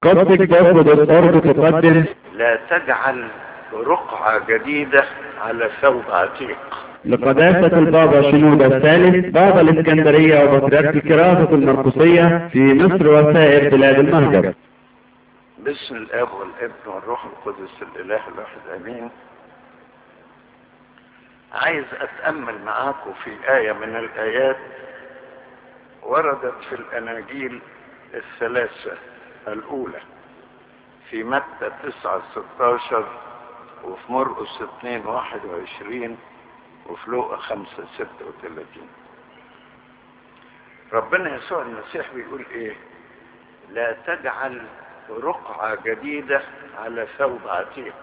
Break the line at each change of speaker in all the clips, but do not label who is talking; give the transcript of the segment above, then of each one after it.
قصدك باخد الارض تقدم
لا تجعل رقعة جديدة على ثوب عتيق
لقداسة البابا شنودة الثالث بابا الإسكندرية وبطريرك الكراسة المرقسية في مصر وسائر بلاد المهجر
باسم الاب والابن والروح القدس الاله الواحد امين عايز اتامل معاكم في ايه من الايات وردت في الاناجيل الثلاثه الاولى في متى 9 16 وفي مرقس 2 21 وفي لوقا 5 36 ربنا يسوع المسيح بيقول ايه لا تجعل رقعة جديدة على ثوب عتيق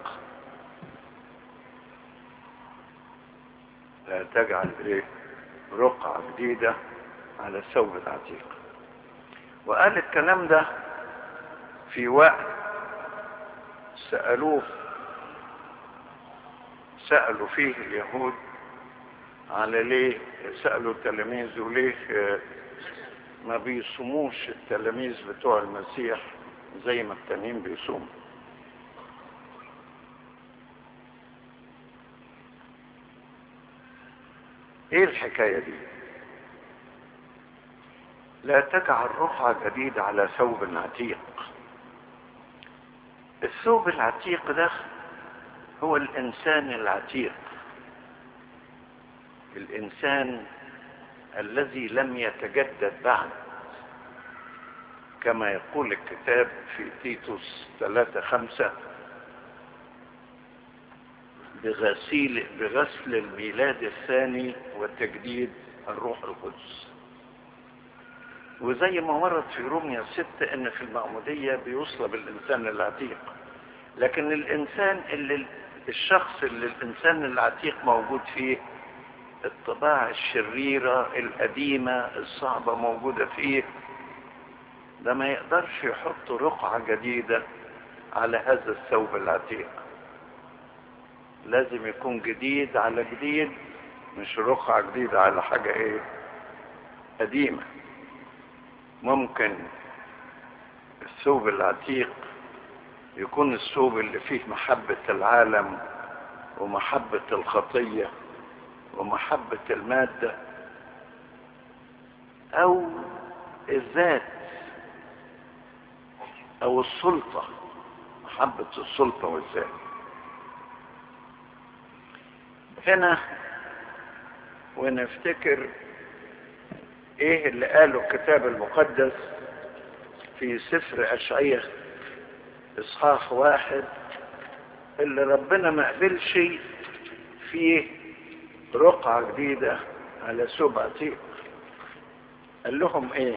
لا تجعل ايه رقعة جديدة على ثوب العتيق وقال الكلام ده في وقت سألوه سألوا فيه اليهود على ليه سألوا تلاميذه ليه ما بيصوموش التلاميذ بتوع المسيح زي ما التانيين بيصوموا ايه الحكاية دي لا تجعل رقعة جديدة على ثوب عتيق الثوب العتيق ده هو الانسان العتيق الانسان الذي لم يتجدد بعد كما يقول الكتاب في تيتوس 3 5 بغسيل بغسل الميلاد الثاني وتجديد الروح القدس وزي ما ورد في روميا 6 ان في المعمودية بيصلب الانسان العتيق لكن الانسان اللي الشخص اللي الانسان العتيق موجود فيه الطباع الشريرة القديمة الصعبة موجودة فيه ده ما يقدرش يحط رقعة جديدة على هذا الثوب العتيق لازم يكون جديد على جديد مش رقعة جديدة على حاجة ايه قديمة ممكن الثوب العتيق يكون الثوب اللي فيه محبة العالم ومحبة الخطية ومحبة المادة او الذات او السلطة محبة السلطة والذات هنا ونفتكر ايه اللي قاله الكتاب المقدس في سفر اشعية اصحاح واحد اللي ربنا ما قبلش فيه رقعة جديدة على سبع عتيق قال لهم ايه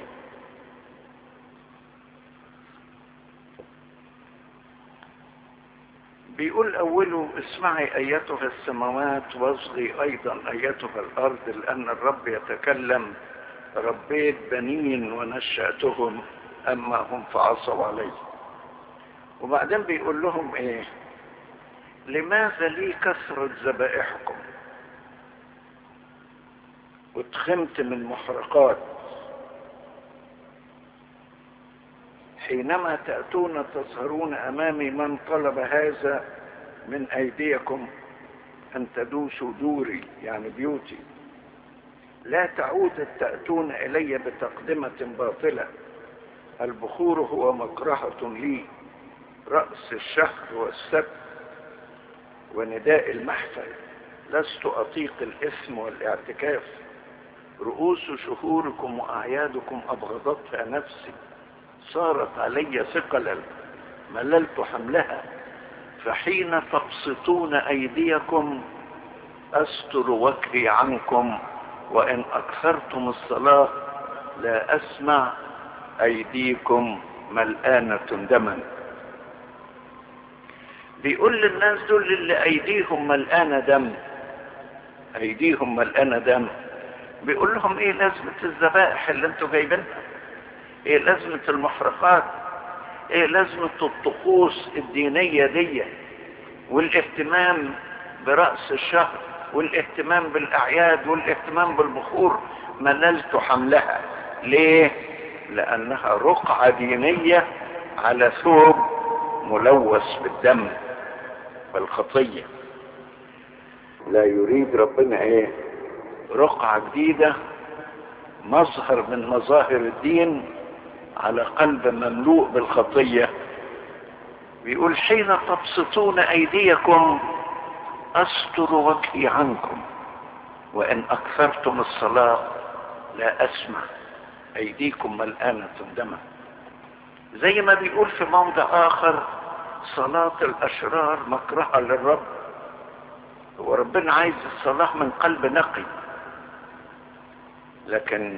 بيقول أوله اسمعي أيتها السماوات واصغي أيضا أيتها الأرض لأن الرب يتكلم ربيت بنين ونشأتهم أما هم فعصوا علي وبعدين بيقول لهم إيه لماذا لي كثرة ذبائحكم واتخمت من محرقات حينما تأتون تظهرون أمامي من طلب هذا من أيديكم أن تدوسوا دوري يعني بيوتي لا تعود تأتون إلي بتقدمة باطلة البخور هو مكرهة لي رأس الشهر والسبت ونداء المحفل لست أطيق الإثم والاعتكاف رؤوس شهوركم وأعيادكم أبغضتها نفسي صارت علي ثقلا مللت حملها فحين تبسطون أيديكم أستر وجهي عنكم وإن أكثرتم الصلاة لا أسمع أيديكم ملآنة دما بيقول للناس دول اللي أيديهم ملآنة دم أيديهم ملآنة دم بيقول لهم إيه لازمة الذبائح اللي انتوا جايبينها ايه لازمة المحرقات ايه لازمة الطقوس الدينية دي والاهتمام برأس الشهر والاهتمام بالاعياد والاهتمام بالبخور مللت حملها ليه لانها رقعة دينية على ثوب ملوث بالدم والخطية لا يريد ربنا ايه رقعة جديدة مظهر من مظاهر الدين على قلب مملوء بالخطية بيقول حين تبسطون ايديكم استر وجهي عنكم وان اكثرتم الصلاة لا اسمع ايديكم ملآنة دما زي ما بيقول في موضع اخر صلاة الاشرار مكرهة للرب وربنا عايز الصلاة من قلب نقي لكن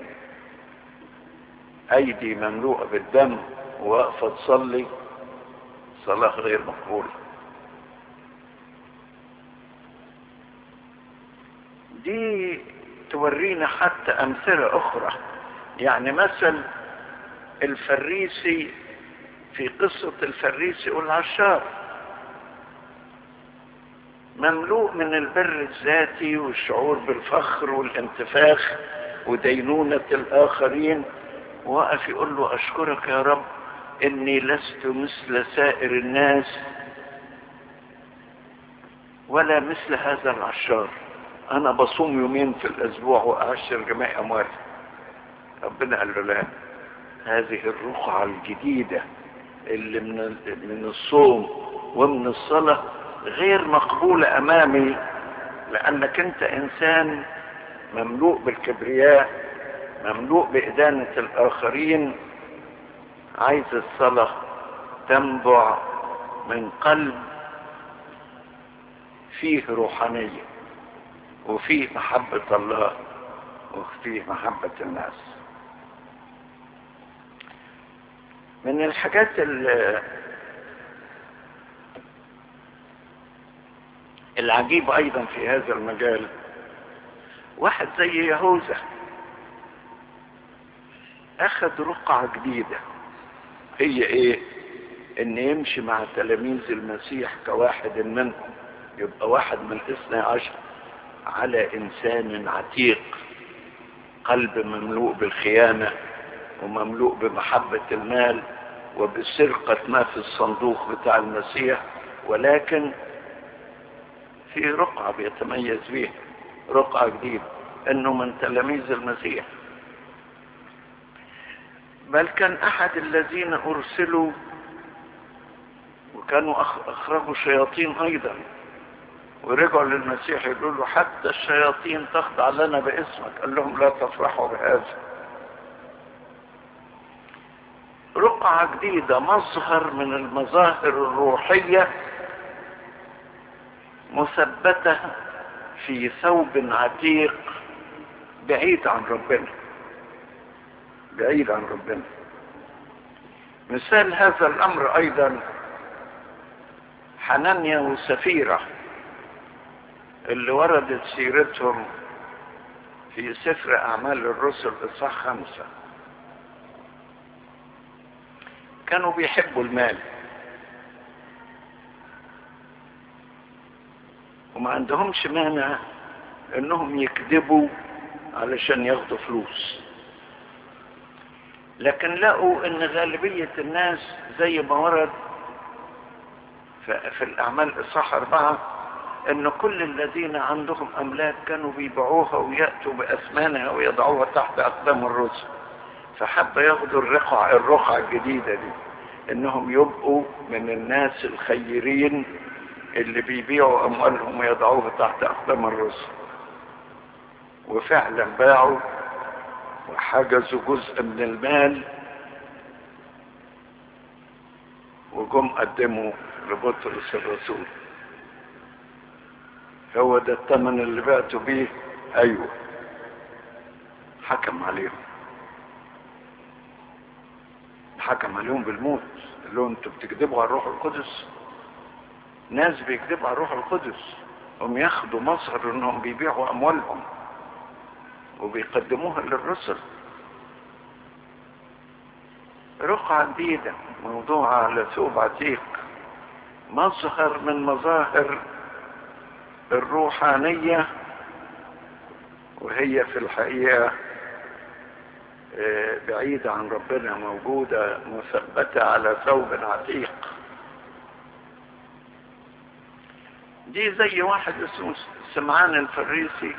ايدي مملوءة بالدم واقفة تصلي صلاة غير مقبولة دي تورينا حتى امثلة اخرى يعني مثل الفريسي في قصة الفريسي والعشار مملوء من البر الذاتي والشعور بالفخر والانتفاخ ودينونة الآخرين وقف يقول له أشكرك يا رب إني لست مثل سائر الناس ولا مثل هذا العشار أنا بصوم يومين في الأسبوع وأعشر جميع أموالي ربنا قال له لا هذه الرقعة الجديدة اللي من من الصوم ومن الصلاة غير مقبولة أمامي لأنك أنت إنسان مملوء بالكبرياء مملوء بإدانة الآخرين عايز الصلاة تنبع من قلب فيه روحانية وفيه محبة الله وفيه محبة الناس من الحاجات اللي العجيب ايضا في هذا المجال واحد زي يهوذا اخذ رقعة جديدة هي ايه ان يمشي مع تلاميذ المسيح كواحد منهم يبقى واحد من الاثنى عشر على انسان عتيق قلب مملوء بالخيانة ومملوء بمحبة المال وبسرقة ما في الصندوق بتاع المسيح ولكن في رقعة بيتميز بيها رقعة جديدة انه من تلاميذ المسيح بل كان احد الذين ارسلوا وكانوا اخرجوا شياطين ايضا ورجعوا للمسيح يقولوا له حتى الشياطين تخضع لنا باسمك قال لهم لا تفرحوا بهذا رقعة جديدة مظهر من المظاهر الروحية مثبتة في ثوب عتيق بعيد عن ربنا بعيد عن ربنا مثال هذا الامر ايضا حنانيا وسفيرة اللي وردت سيرتهم في سفر اعمال الرسل اصحاح خمسة كانوا بيحبوا المال وما عندهمش مانع انهم يكذبوا علشان ياخدوا فلوس لكن لقوا ان غالبية الناس زي ما ورد في الاعمال اصحاح اربعة ان كل الذين عندهم املاك كانوا بيبيعوها ويأتوا باثمانها ويضعوها تحت اقدام الرسل فحب ياخدوا الرقعة الرقعة الجديدة دي انهم يبقوا من الناس الخيرين اللي بيبيعوا اموالهم ويضعوها تحت اقدام الرسل وفعلا باعوا وحجزوا جزء من المال وجم قدموا لبطرس الرسول هو ده الثمن اللي بعتوا بيه ايوه حكم عليهم حكم عليهم بالموت قال لهم انتوا بتكذبوا على الروح القدس ناس بيكذبوا على الروح القدس هم ياخدوا مظهر انهم بيبيعوا اموالهم وبيقدموها للرسل رقعة جديدة موضوعة على ثوب عتيق مظهر من مظاهر الروحانية وهي في الحقيقة بعيدة عن ربنا موجودة مثبتة على ثوب عتيق دي زي واحد اسمه سمعان الفريسي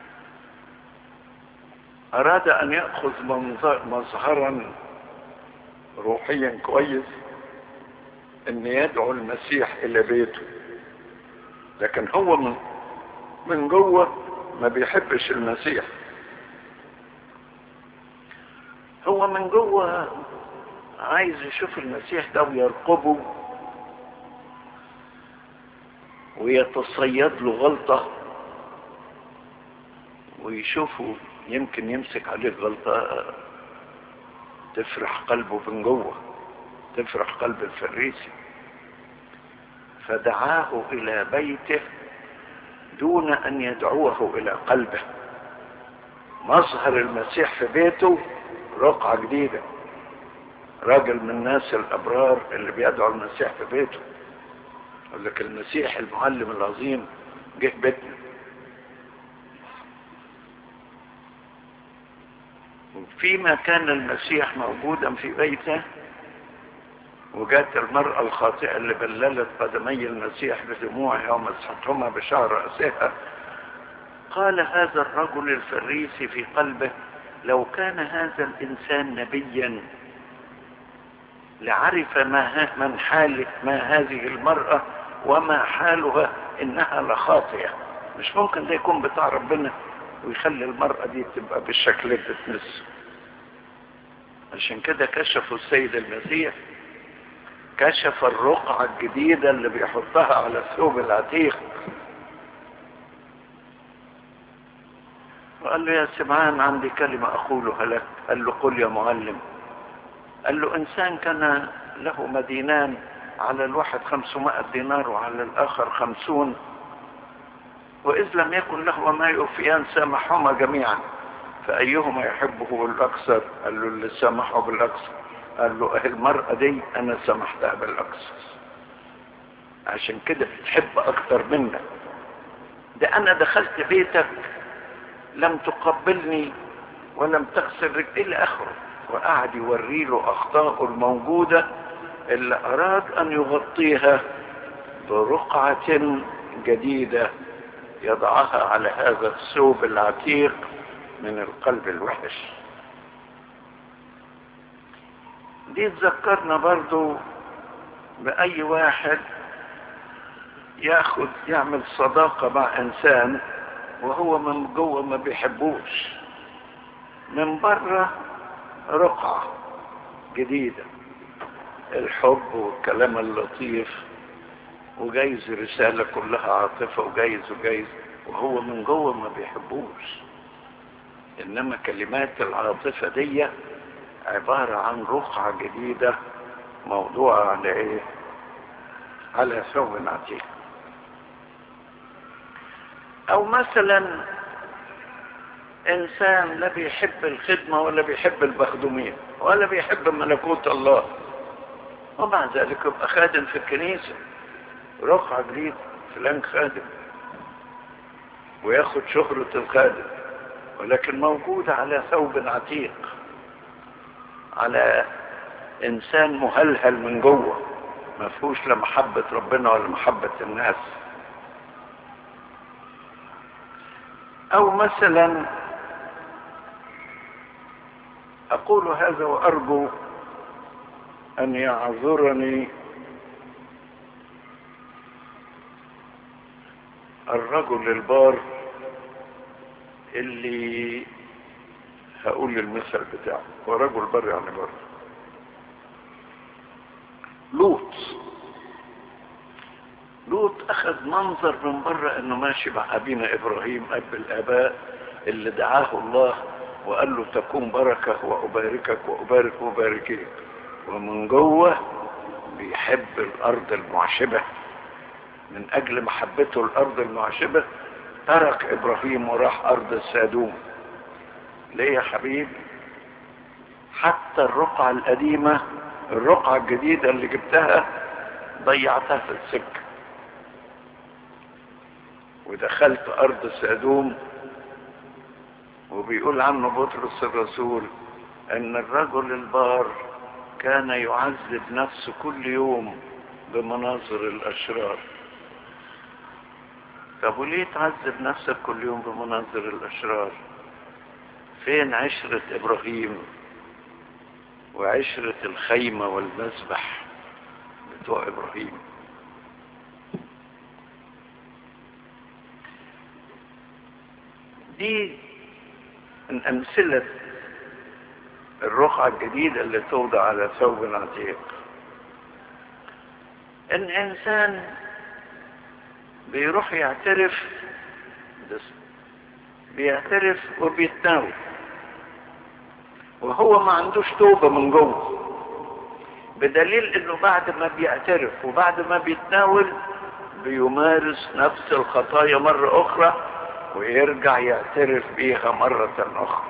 أراد أن يأخذ مظهرا روحيا كويس أن يدعو المسيح إلى بيته لكن هو من من جوه ما بيحبش المسيح هو من جوه عايز يشوف المسيح ده ويرقبه ويتصيد له غلطة ويشوفه يمكن يمسك عليه غلطة تفرح قلبه من جوه تفرح قلب الفريسي فدعاه إلى بيته دون أن يدعوه إلى قلبه مظهر المسيح في بيته رقعة جديدة راجل من الناس الأبرار اللي بيدعو المسيح في بيته يقول لك المسيح المعلم العظيم جه بيتنا فيما كان المسيح موجودا في بيته وجات المرأة الخاطئة اللي بللت قدمي المسيح بدموعها ومسحتهما بشعر رأسها قال هذا الرجل الفريسي في قلبه لو كان هذا الإنسان نبيا لعرف ما من حال ما هذه المرأة وما حالها إنها لخاطئة مش ممكن ده يكون بتاع ربنا ويخلي المرأة دي تبقى بالشكل ده تمس عشان كده كشفوا السيد المسيح كشف الرقعة الجديدة اللي بيحطها على الثوب العتيق وقال له يا سمعان عندي كلمة أقولها لك قال له قل يا معلم قال له إنسان كان له مدينان على الواحد خمسمائة دينار وعلى الآخر خمسون وإذ لم يكن له ما يوفيان سامحهما جميعا فأيهما يحبه الأكثر قال له اللي سامحه بالأكثر قال له المرأة دي أنا سامحتها بالأكثر عشان كده بتحب أكتر منك ده أنا دخلت بيتك لم تقبلني ولم تغسل رجلي إلى آخره وقعد يوري له أخطاءه الموجودة اللي أراد أن يغطيها برقعة جديدة يضعها على هذا الثوب العتيق من القلب الوحش دي تذكرنا برضو بأي واحد ياخد يعمل صداقة مع إنسان وهو من جوه ما بيحبوش من بره رقعة جديدة الحب والكلام اللطيف وجايز رسالة كلها عاطفة وجايز وجايز وهو من جوه ما بيحبوش انما كلمات العاطفة دي عبارة عن رقعة جديدة موضوعة على ايه على ثوب عتيق او مثلا انسان لا بيحب الخدمة ولا بيحب المخدومين ولا بيحب ملكوت الله ومع ذلك يبقى خادم في الكنيسة رقعة جديدة فلان خادم وياخد شهرة الخادم ولكن موجودة على ثوب عتيق على انسان مهلهل من جوه ما فيهوش لا محبة ربنا ولا محبة الناس او مثلا اقول هذا وارجو ان يعذرني الرجل البار اللي هقول المثل بتاعه هو رجل بر يعني بر لوط لوط اخذ منظر من بره انه ماشي مع ابينا ابراهيم اب الاباء اللي دعاه الله وقال له تكون بركة وأباركك وأبارك مباركين ومن جوه بيحب الأرض المعشبة من أجل محبته الأرض المعشبة ترك إبراهيم وراح أرض السادوم ليه يا حبيبي حتى الرقعة القديمة الرقعة الجديدة اللي جبتها ضيعتها في السكة ودخلت أرض سادوم وبيقول عنه بطرس الرسول ان الرجل البار كان يعذب نفسه كل يوم بمناظر الاشرار طب وليه تعذب نفسك كل يوم بمناظر الاشرار فين عشرة ابراهيم وعشرة الخيمة والمذبح بتوع ابراهيم دي من امثلة الرقعة الجديدة اللي توضع على ثوب عتيق ان انسان بيروح يعترف بيعترف وبيتناول وهو ما عندوش توبة من جوه بدليل انه بعد ما بيعترف وبعد ما بيتناول بيمارس نفس الخطايا مرة اخرى ويرجع يعترف بيها مرة اخرى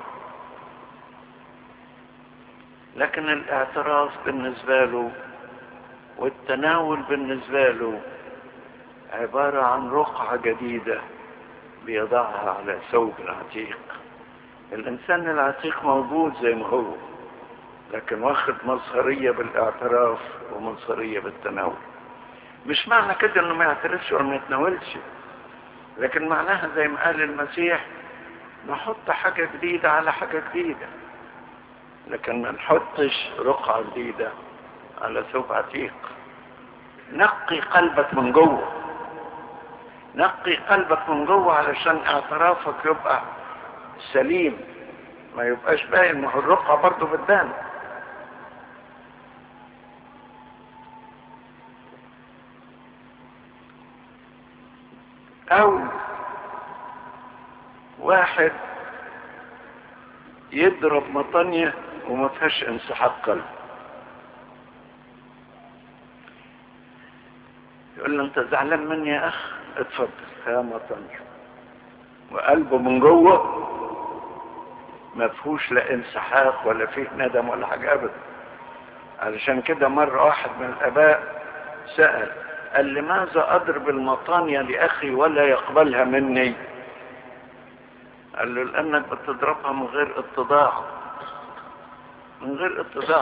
لكن الاعتراف بالنسبة له والتناول بالنسبة له عبارة عن رقعة جديدة بيضعها على ثوب العتيق الإنسان العتيق موجود زي ما هو لكن واخد مظهرية بالاعتراف ومظهرية بالتناول مش معنى كده انه ما يعترفش ولا ما يتناولش لكن معناها زي ما قال المسيح نحط حاجة جديدة على حاجة جديدة لكن ما نحطش رقعة جديدة على ثوب عتيق نقي قلبك من جوه نقي قلبك من جوه علشان اعترافك يبقى سليم ما يبقاش باين ما هو الرقعة برضه بتبان او واحد يضرب مطانية وما فيهاش انسحاب قلب يقول له انت زعلان مني يا اخ اتفضل يا مطانية وقلبه من جوه ما فيهوش لا انسحاق ولا فيه ندم ولا حاجة ابدا علشان كده مرة واحد من الاباء سأل قال لماذا اضرب المطانية لاخي ولا يقبلها مني قال له لانك بتضربها من غير اتضاع من غير اتضاع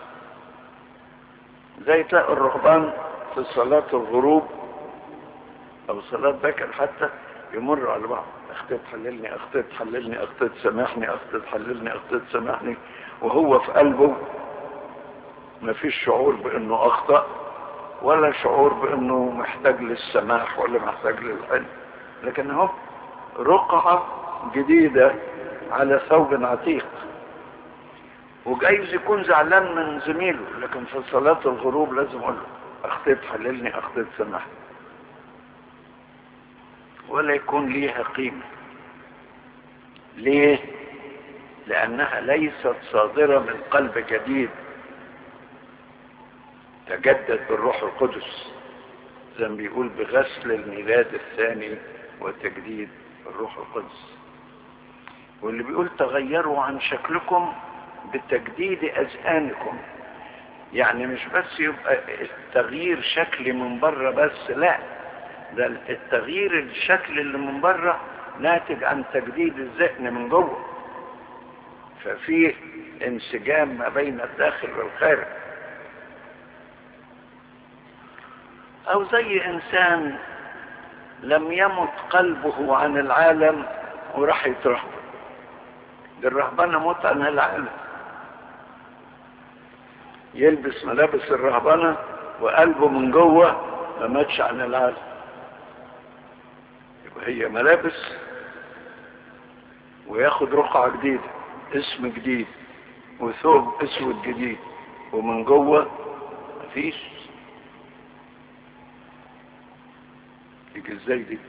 زي تلاقي الرهبان في صلاة الغروب او صلاة بكر حتى يمر على بعض اختي تحللني اختي تحللني اختي تسامحني اختي تحللني اختي تسامحني وهو في قلبه ما فيش شعور بانه اخطأ ولا شعور بانه محتاج للسماح ولا محتاج للحل لكن هو رقعة جديدة على ثوب عتيق وجايز يكون زعلان من زميله لكن في صلاة الغروب لازم اقول له اختي تحللني اختي تسامحني ولا يكون ليها قيمة ليه لانها ليست صادرة من قلب جديد تجدد بالروح القدس زي ما بيقول بغسل الميلاد الثاني وتجديد الروح القدس واللي بيقول تغيروا عن شكلكم بتجديد اذهانكم يعني مش بس يبقى التغيير شكلي من بره بس لا ده التغيير الشكل اللي من بره ناتج عن تجديد الذهن من جوه ففيه انسجام ما بين الداخل والخارج او زي انسان لم يمت قلبه عن العالم وراح يترهبن دي الرهبنة موت عن العالم يلبس ملابس الرهبنة وقلبه من جوه ما ماتش عن العالم يبقى هي ملابس وياخد رقعة جديدة اسم جديد وثوب اسود جديد ومن جوه مفيش يجي ازاي دي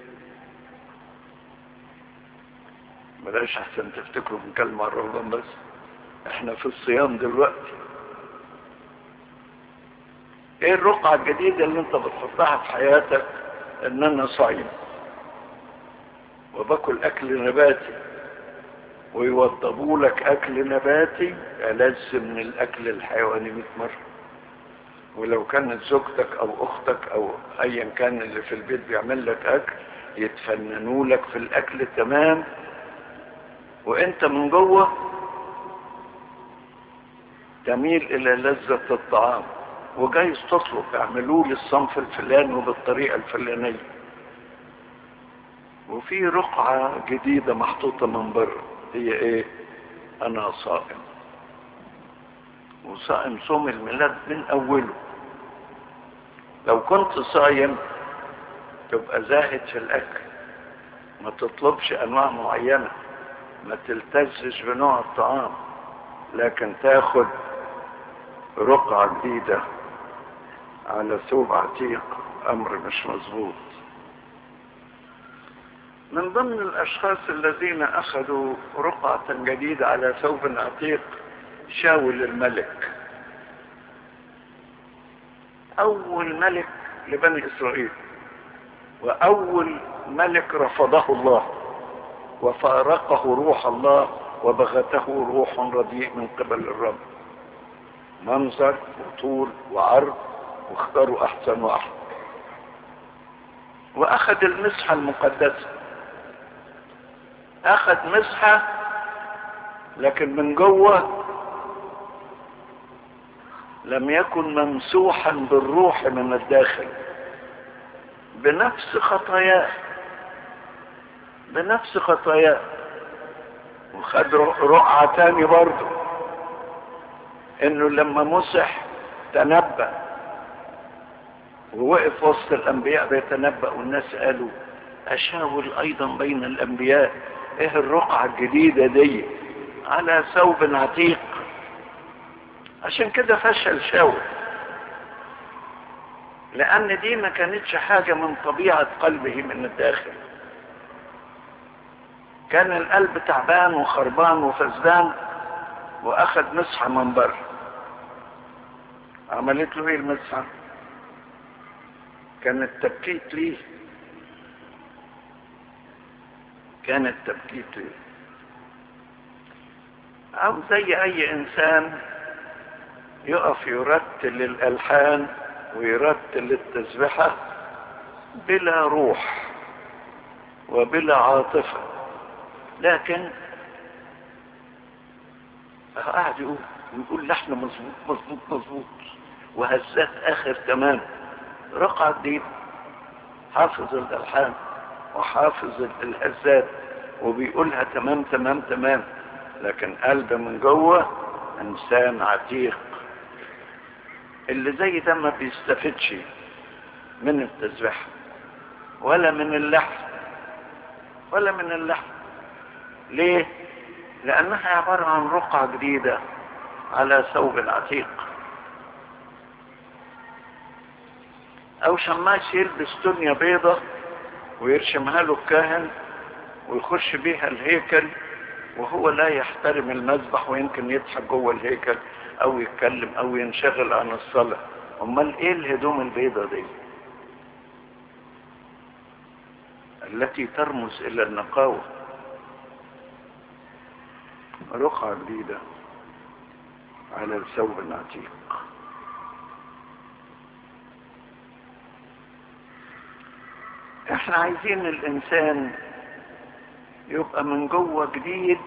بلاش احسن تفتكروا بنكلم عن رمضان بس احنا في الصيام دلوقتي ايه الرقعة الجديدة اللي انت بتحطها في حياتك ان انا صايم وباكل اكل نباتي ويوضبوا لك اكل نباتي ألذ من الاكل الحيواني 100 مرة ولو كانت زوجتك او اختك او ايا كان اللي في البيت بيعمل لك اكل يتفننوا لك في الاكل تمام وانت من جوه تميل الى لذة الطعام وجايز تطلب اعملوا لي الصنف الفلاني وبالطريقة الفلانية وفي رقعة جديدة محطوطة من بره هي ايه انا صائم وصائم صوم الميلاد من اوله لو كنت صايم تبقى زاهد في الاكل ما تطلبش انواع معينة ما تلتزش بنوع الطعام لكن تاخد رقعة جديدة على ثوب عتيق امر مش مظبوط من ضمن الاشخاص الذين اخذوا رقعة جديدة على ثوب عتيق شاول الملك اول ملك لبني اسرائيل واول ملك رفضه الله وفارقه روح الله وبغته روح رديء من قبل الرب منظر وطول وعرض واختاروا احسن واحد واخذ المسحة المقدسة اخذ مسحة لكن من جوه لم يكن ممسوحا بالروح من الداخل بنفس خطاياه بنفس خطاياه وخد رقعة تاني برضه انه لما مسح تنبأ ووقف وسط الانبياء بيتنبأ والناس قالوا اشاول ايضا بين الانبياء ايه الرقعة الجديدة دي على ثوب عتيق عشان كده فشل شاول لان دي ما كانتش حاجة من طبيعة قلبه من الداخل كان القلب تعبان وخربان وفزدان واخد مسحة من بره عملت له ايه المسحة كانت تبكيت ليه كانت تبكيت ليه او زي اي انسان يقف يرتل الالحان ويرتل التسبحة بلا روح وبلا عاطفة لكن قاعد يقول ويقول لحن مظبوط مظبوط مظبوط وهزات اخر تمام رقعة دي حافظ الالحان وحافظ الهزات وبيقولها تمام تمام تمام لكن قلبه من جوه انسان عتيق اللي زي ده ما بيستفدش من التسبيح ولا من اللحن ولا من اللحن ليه لانها عبارة عن رقعة جديدة على ثوب عتيق او شماس يلبس دنيا بيضة ويرشمها له الكاهن ويخش بيها الهيكل وهو لا يحترم المذبح ويمكن يضحك جوه الهيكل او يتكلم او ينشغل عن الصلاة امال ايه الهدوم البيضة دي التي ترمز الى النقاوة رقعة جديدة على الثوب العتيق احنا عايزين الانسان يبقى من جوه جديد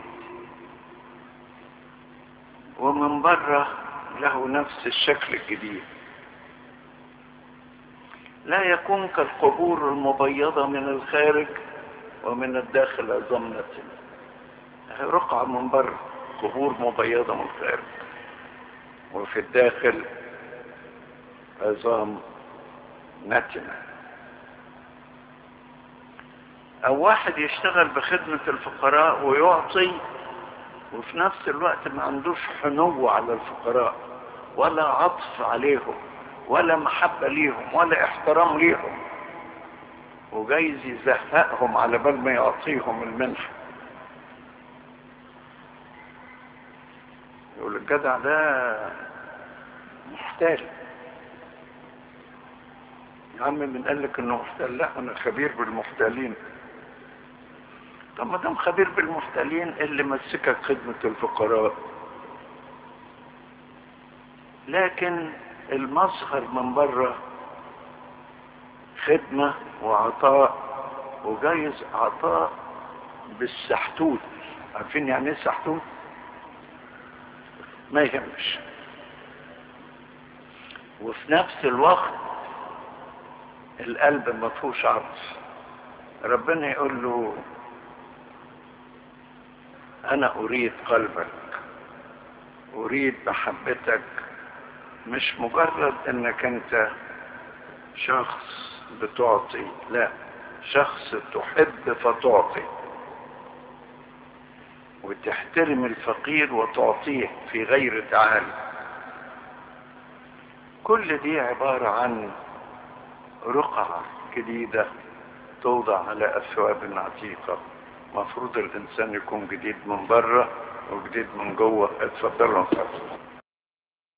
ومن بره له نفس الشكل الجديد لا يكون كالقبور المبيضة من الخارج ومن الداخل عظام رقعة من بره قبور مبيضة من الخارج وفي الداخل عظام نتنة او واحد يشتغل بخدمة الفقراء ويعطي وفي نفس الوقت ما عندوش حنو على الفقراء ولا عطف عليهم ولا محبة ليهم ولا احترام ليهم وجايز يزهقهم على بال ما يعطيهم المنحة يقول الجدع ده محتال يا عم من قال لك انه محتال لا انا خبير بالمحتالين طب ما دام خبير بالمحتالين اللي مسكك خدمة الفقراء لكن المظهر من بره خدمة وعطاء وجايز عطاء بالسحتوت عارفين يعني ايه سحتوت ما يهمش وفي نفس الوقت القلب ما فيهوش عطف ربنا يقول له انا اريد قلبك اريد محبتك مش مجرد انك انت شخص بتعطي لا شخص تحب فتعطي وتحترم الفقير وتعطيه في غير تعالي كل دي عبارة عن رقعة جديدة توضع على أثواب عتيقة مفروض الإنسان يكون جديد من بره وجديد من جوه اتفضلوا اتفضلوا